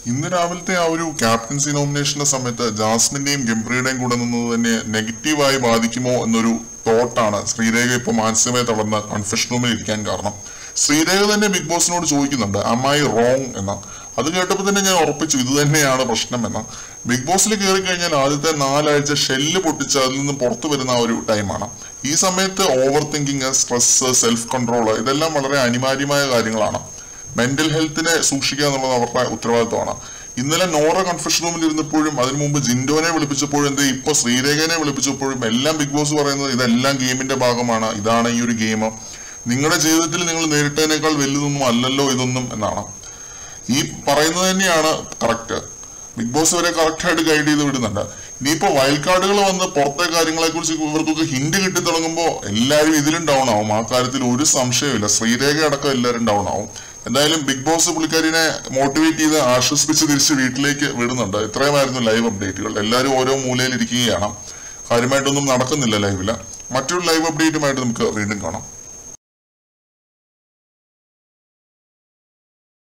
ഇന്ന് രാവിലത്തെ ആ ഒരു ക്യാപ്റ്റൻസി നോമിനേഷന്റെ സമയത്ത് ജാസ്മിന്റെയും ഗംഭീരുടെയും കൂടെ നിന്നത് തന്നെ നെഗറ്റീവായി ബാധിക്കുമോ എന്നൊരു തോട്ടാണ് ശ്രീരേഖ ഇപ്പൊ മാനസികമായി തളർന്ന കൺഫെഷൻ റൂമിൽ ഇരിക്കാൻ കാരണം ശ്രീരേഖ തന്നെ ബിഗ് ബോസിനോട് ചോദിക്കുന്നുണ്ട് അമ്മായി റോങ് എന്ന അത് കേട്ടപ്പോൾ തന്നെ ഞാൻ ഉറപ്പിച്ചു ഇത് തന്നെയാണ് പ്രശ്നം എന്ന് ബിഗ് ബോസിൽ കയറി കഴിഞ്ഞാൽ ആദ്യത്തെ നാലാഴ്ച ഷെല്ല് പൊട്ടിച്ച് അതിൽ നിന്ന് പുറത്തു വരുന്ന ആ ഒരു ടൈമാണ് ഈ സമയത്ത് over thinking stress self control ഇതെല്ലാം വളരെ അനിവാര്യമായ കാര്യങ്ങളാണ് മെന്റൽ ഹെൽത്തിനെ സൂക്ഷിക്കുക എന്നുള്ളത് അവരുടെ ഉത്തരവാദിത്വമാണ് ഇന്നലെ നോറ കൺഫെഷൻ റൂമിൽ ഇരുന്നപ്പോഴും അതിനു മുമ്പ് ജിൻഡോനെ വിളിപ്പിച്ചപ്പോഴും എന്ത് ഇപ്പൊ ശ്രീരേഖനെ വിളിപ്പിച്ചപ്പോഴും എല്ലാം ബിഗ് ബോസ് പറയുന്നത് ഇതെല്ലാം ഗെയിമിന്റെ ഭാഗമാണ് ഇതാണ് ഈ ഒരു ഗെയിം നിങ്ങളുടെ ജീവിതത്തിൽ നിങ്ങൾ നേരിട്ടതിനേക്കാൾ വലുതൊന്നും അല്ലല്ലോ ഇതൊന്നും എന്നാണ് ഈ പറയുന്നത് തന്നെയാണ് കറക്റ്റ് ബിഗ് ബോസ് വരെ കറക്റ്റ് ആയിട്ട് ഗൈഡ് ചെയ്ത് വിടുന്നുണ്ട് ഇനിയിപ്പോ വൈൽഡ് കാർഡുകൾ വന്ന് പുറത്തെ കാര്യങ്ങളെ കുറിച്ച് ഇവർക്കൊക്കെ ഹിന്റ് കിട്ടി തുടങ്ങുമ്പോൾ എല്ലാവരും ഇതിലും ഡൗൺ ആവും ആ കാര്യത്തിൽ ഒരു സംശയമില്ല ശ്രീരേഖ അടക്കം എല്ലാവരും ഡൗൺ ആവും എന്തായാലും ബിഗ് ബോസ് പുള്ളിക്കാരിനെ മോട്ടിവേറ്റ് ചെയ്ത് ആശ്വസിപ്പിച്ച് തിരിച്ച് വീട്ടിലേക്ക് വിടുന്നുണ്ട് ഇത്രയുമായിരുന്നു ലൈവ് അപ്ഡേറ്റുകൾ എല്ലാവരും ഓരോ മൂലയിൽ ഇരിക്കുകയാണ് കാര്യമായിട്ടൊന്നും നടക്കുന്നില്ല ലൈവില് മറ്റൊരു ലൈവ് അപ്ഡേറ്റുമായിട്ട് നമുക്ക് വീണ്ടും കാണാം